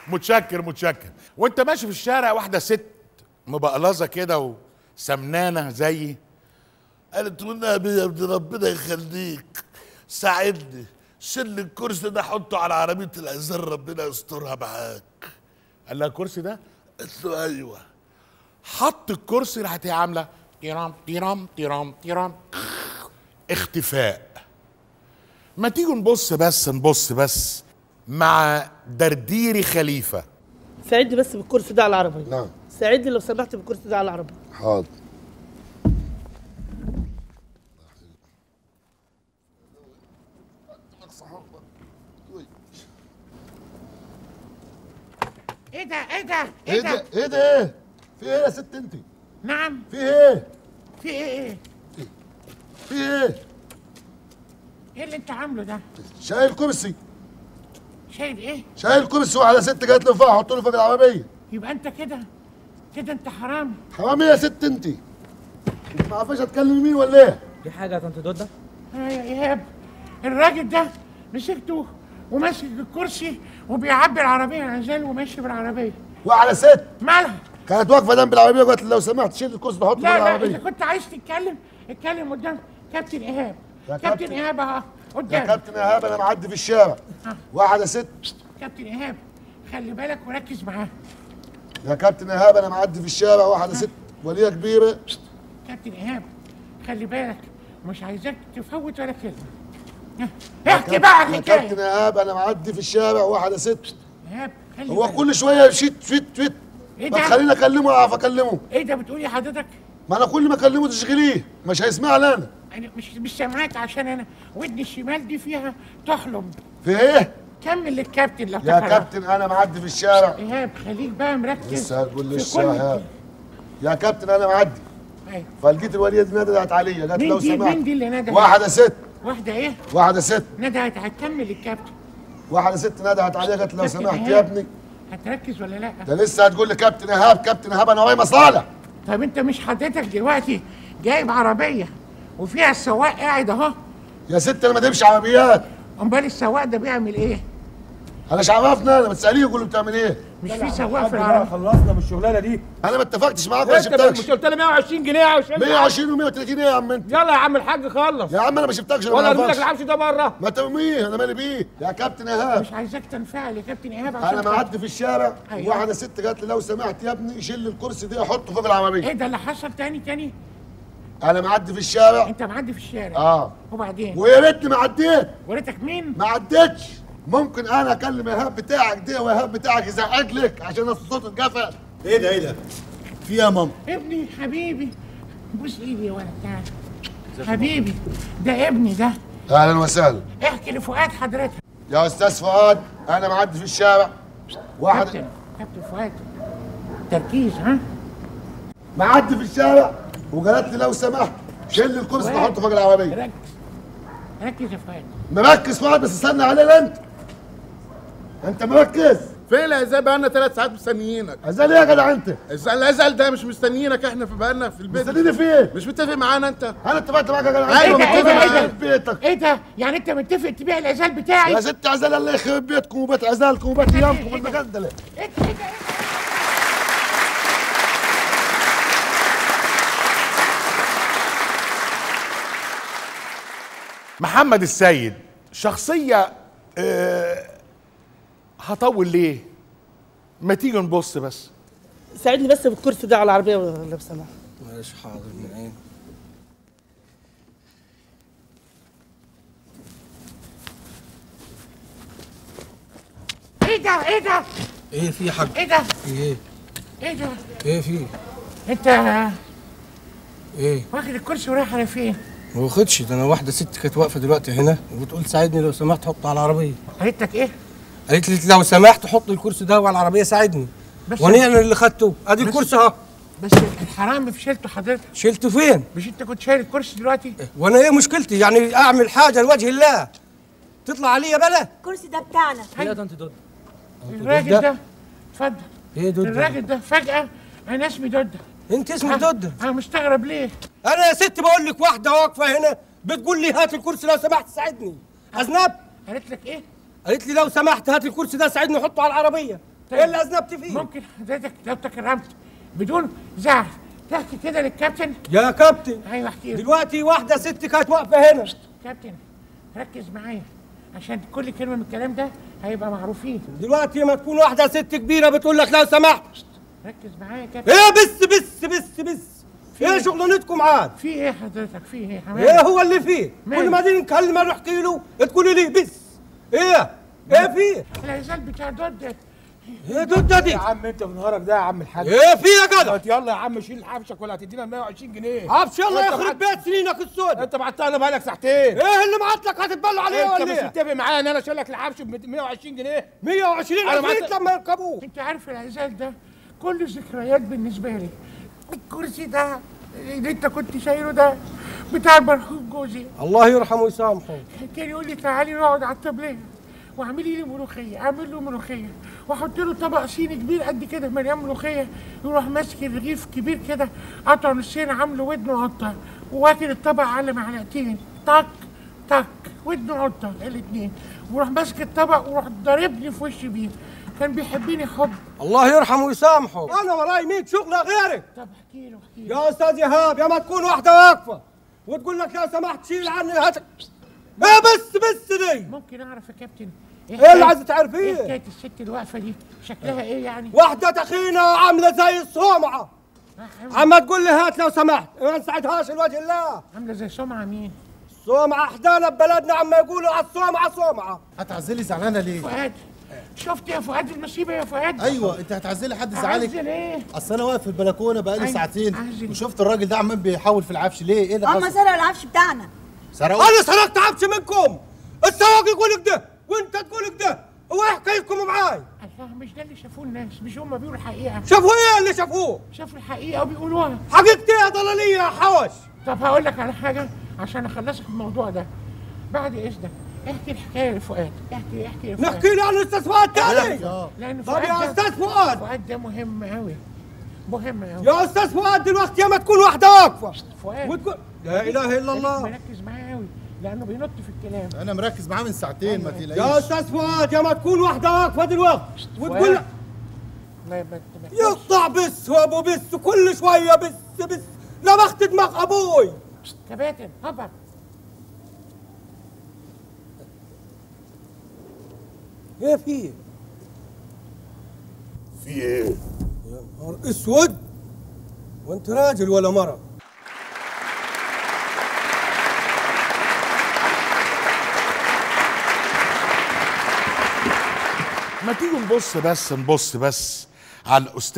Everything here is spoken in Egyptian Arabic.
متشكر متشكر وانت ماشي في الشارع واحده ست مبقلظه كده وسمنانه زيي قالت له النبي يا ابن ربنا يخليك ساعدني شيل الكرسي ده حطه على عربيه العزال ربنا يسترها معاك قال لها الكرسي ده قلت له ايوه حط الكرسي راحت هي عامله تيرام تيرام تيرام تيرام اختفاء ما تيجوا نبص بس نبص بس مع درديري خليفه ساعدني بس بالكرسي ده على العربية نعم ساعدني لو سمحت بالكرسي ده على العربية حاضر ايه ده ايه ده ايه ده ايه ده ايه في ايه يا ست انت نعم في ايه في ايه ايه في ايه ايه اللي انت عامله ده شايل كرسي شايف ايه شايل كرسي وعلى ست جات له فوق حط له فوق العربيه يبقى انت كده كده انت حرام حرامي يا ست انت انت ما عارفاش اتكلم مين ولا ايه دي حاجه يا طنط دوده آه يا ايهاب الراجل ده مسكته وماسك الكرسي وبيعبي العربيه عزال وماشي بالعربيه وعلى ست مالها كانت واقفه جنب العربيه وقالت لي لو سمحت شيل الكرسي ده حطه فوق لا لا اذا العربيه كنت عايز تتكلم اتكلم قدام كابتن ايهاب يا كابتن كابتن. ايهاب اهو يا قدام كابتن ايهاب انا معدي في الشارع واحده ست كابتن ايهاب خلي بالك وركز معاه يا كابتن ايهاب انا معدي في الشارع واحده ست وليه كبيره كابتن ايهاب خلي بالك مش عايزاك تفوت ولا كلمه ها، يا احكي كاب- بقى يا الحكايه كابتن ايهاب انا معدي في الشارع واحده ست ايهاب خلي هو بالك. كل شويه شيت فيت فيت ايه ما ده تخليني اكلمه اعرف اكلمه ايه ده بتقول يا حضرتك ما انا كل ما اكلمه تشغليه مش هيسمعني انا انا مش مش سامعاك عشان انا ودني الشمال دي فيها تحلم في ايه كمل للكابتن لو يا تفرج. كابتن انا معدي في الشارع ايهاب خليك بقى مركز لسه هتقول في لسه كل يا يا كابتن انا معدي أيوة. فلقيت الوليه دي ندهت عليا قالت مين لو دي سمحت مين دي اللي ندهت واحده ست واحده ايه واحده ست ندهت هتكمل للكابتن واحده ست ندهت عليا قالت لو كابتن سمحت إيهاب. يا ابني هتركز ولا لا ده لسه هتقول لي كابتن ايهاب كابتن ايهاب انا ورايا مصالح طب انت مش حضرتك دلوقتي جايب عربيه وفيها السواق قاعد اهو يا ست انا ما تمشي عربيات امال السواق ده بيعمل ايه انا مش عرفنا انا بتساليه يقول له بتعمل ايه مش في سواق في العربيه خلصنا من الشغلانه دي انا ما اتفقتش معاك ولا انت مش شفتكش قلت لي 120 جنيه يا هشام 120 و130 ايه يا عم انت يلا يا عم الحاج خلص يا عم انا ما شفتكش انا ولا ما ارمي لك اعرفكش العفش ده بره ما ترميه انا مالي بيه يا كابتن ايهاب مش عايزاك تنفعل يا كابتن ايهاب عشان انا معدي في الشارع أيوة. واحده ست قالت لي لو سمحت يا ابني شيل الكرسي ده حطه فوق العربيه ايه ده اللي حصل تاني تاني انا معدي في الشارع انت معدي في الشارع اه وبعدين ويا ريتني ما عديت وريتك مين ما عديتش ممكن انا اكلم ايهاب بتاعك ده وايهاب بتاعك يزعج لك عشان الصوت اتقفل ايه ده ايه ده؟ في إيه يا ماما ابني حبيبي بوس ايدي يا ولد تعال حبيبي ده ابني ده اهلا وسهلا احكي لفؤاد حضرتك يا استاذ فؤاد انا معدي في الشارع واحد كابتن كابتن فؤاد تركيز ها معدي في الشارع وقالت لي لو سمحت شيل الكرسي ده حطه فوق العربيه ركز ركز يا فؤاد مركز فؤاد بس استنى علينا انت انت مركز فين العزال بقالنا ثلاث ساعات مستنيينك ازاي ايه يا جدع انت العزال العزال ده مش مستنيينك احنا في بقالنا في البيت مستنيني في ايه مش متفق معانا انت انا اتفقت معاك يا جدع أيوة، انت متفق متفق معاك. في بيتك ايه ده يعني انت متفق تبيع العزال بتاعي يا ست عزال الله يخرب بيتكم وبيت عزالكم وبيت ايامكم المكان ده ليه؟ ايه ده ايه ده محمد السيد شخصيه آه هطول ليه ما تيجي نبص بس ساعدني بس بالكرسي ده على العربية لو سمحت ماشي حاضر من عين ايه ده ايه ده ايه في يا حاج ايه ده في ايه ايه ده ايه في انت ايه واخد الكرسي ورايح على فين ما واخدش ده انا واحده ست كانت واقفه دلوقتي هنا وبتقول ساعدني لو سمحت حطه على العربيه قالت لك ايه قالت لي لو سمحت حط الكرسي ده على العربيه ساعدني بس وانا انا اللي خدته ادي الكرسي اهو بس الحرام في شيلته حضرتك شلته فين مش انت كنت شايل الكرسي دلوقتي وانا ايه مشكلتي يعني اعمل حاجه لوجه الله تطلع عليا بلا الكرسي ده بتاعنا يا ده انت دود الراجل ده؟ ده اتفضل ايه دود الراجل ده فجأة انا اسمي دودة انت اسمك دود انا مستغرب ليه انا يا ست بقول لك واحده واقفه هنا بتقول لي هات الكرسي لو سمحت ساعدني اذنب قالت لك ايه قالت لي لو سمحت هات الكرسي ده ساعدني حطه على العربيه ايه اللي اذنبت فيه ممكن حضرتك لو تكرمت بدون زعل تحكي كده للكابتن يا كابتن ايوه احكي له دلوقتي واحده ست كانت واقفه هنا كابتن ركز معايا عشان كل كلمه من الكلام ده هيبقى معروفين دلوقتي ما تكون واحده ست كبيره بتقول لك لو سمحت ركز معايا يا كابتن ايه بس بس بس بس ايه شغلانتكم عاد في ايه حضرتك في ايه ايه حمام هو اللي فيه مالك؟ كل ما دي نكلمه نحكي له تقولي لي بس ايه ايه فيه العزال بتاع دود ايه دودة دي يا عم انت من نهارك ده يا عم الحاج ايه فيه يا جدع دلوقتي يلا يا عم شيل حبشك ولا هتدينا 120 جنيه عبش الله انت يخرب بعت- بيت سنينك السود انت بعتها لنا بقالك ساعتين ايه اللي معت لك هتتبلوا عليه انت ولا مش ايه متفق معايا ان انا اشيل لك الحبش ب 120 جنيه 120 انا عفريت معت- لما يركبوه انت عارف العزال ده كل ذكريات بالنسبه لي الكرسي ده اللي انت كنت شايله ده بتاع المرحوم جوزي الله يرحمه ويسامحه كان يقول لي تعالي نقعد على الطبليه واعملي لي ملوخيه اعمل له ملوخيه واحط له طبق صيني كبير قد كده مليان ملوخيه يروح ماسك الرغيف كبير كده قطع نصين عامله ودنه قطه واكل الطبق على معلقتين طك طك ودنه قطه الاتنين وراح ماسك الطبق وراح ضاربني في وشي بيه كان بيحبني حب الله يرحمه ويسامحه انا وراي 100 شغله غيرك طب احكي له احكي له يا استاذ ايهاب يا ما تكون واحده واقفه وتقول لك لو سمحت شيل عني هات ايه بس بس دي ممكن اعرف يا كابتن ايه اللي عايزه ايه تعرفيه حكايه الست الواقفه دي شكلها ايه يعني واحده تخينه عامله زي الصومعه عم تقول لي هات لو سمحت ما نساعدهاش لوجه الله عامله زي سمعه مين صومعه احدانا ببلدنا عم يقولوا على الصومعه صومعه هتعزلي زعلانه ليه؟ فؤاد شفت يا فؤاد المصيبه يا فؤاد ايوه انت هتعزلي حد زعلك عزل ايه اصل انا واقف في البلكونه بقالي أيوة، ساعتين عزل. وشفت الراجل ده عمال بيحاول في العفش ليه؟ ايه اللي هم حصل؟ سرقوا العفش بتاعنا سرقوا انا سرقت عبش منكم السواق يقول لك ده وانت تقول لك ده هو ايه حكايتكم معاي الله مش ده اللي شافوه الناس مش هم بيقولوا الحقيقه شافوا ايه اللي شافوه شافوا الحقيقه وبيقولوها حقيقتي يا ضلاليه يا حوش طب هقول لك على حاجه عشان اخلصك من الموضوع ده بعد اذنك احكي الحكايه لفؤاد احكي احكي لفؤاد نحكي لي عن الاستاذ فؤاد تاني اه لان طب فؤاد يا ده- استاذ فؤاد فؤاد ده مهم قوي مهم قوي يا استاذ فؤاد دلوقتي يا ما تكون واحده واقفه فؤاد وتقول لا اله الا الله مركز معاه قوي لانه بينط في الكلام انا مركز معاه من ساعتين ما يا تقلقيش استاذ فؤاد يا ما تكون واحده واقفه دلوقتي وتقول فؤاد. ما ما ما- يقطع بس وابو بس كل شويه بس بس لمخت دماغ ابوي كباتن هبط ايه في في ايه؟ يا نهار اسود وانت راجل ولا مره ما تيجوا نبص بس نبص بس على الاستاذ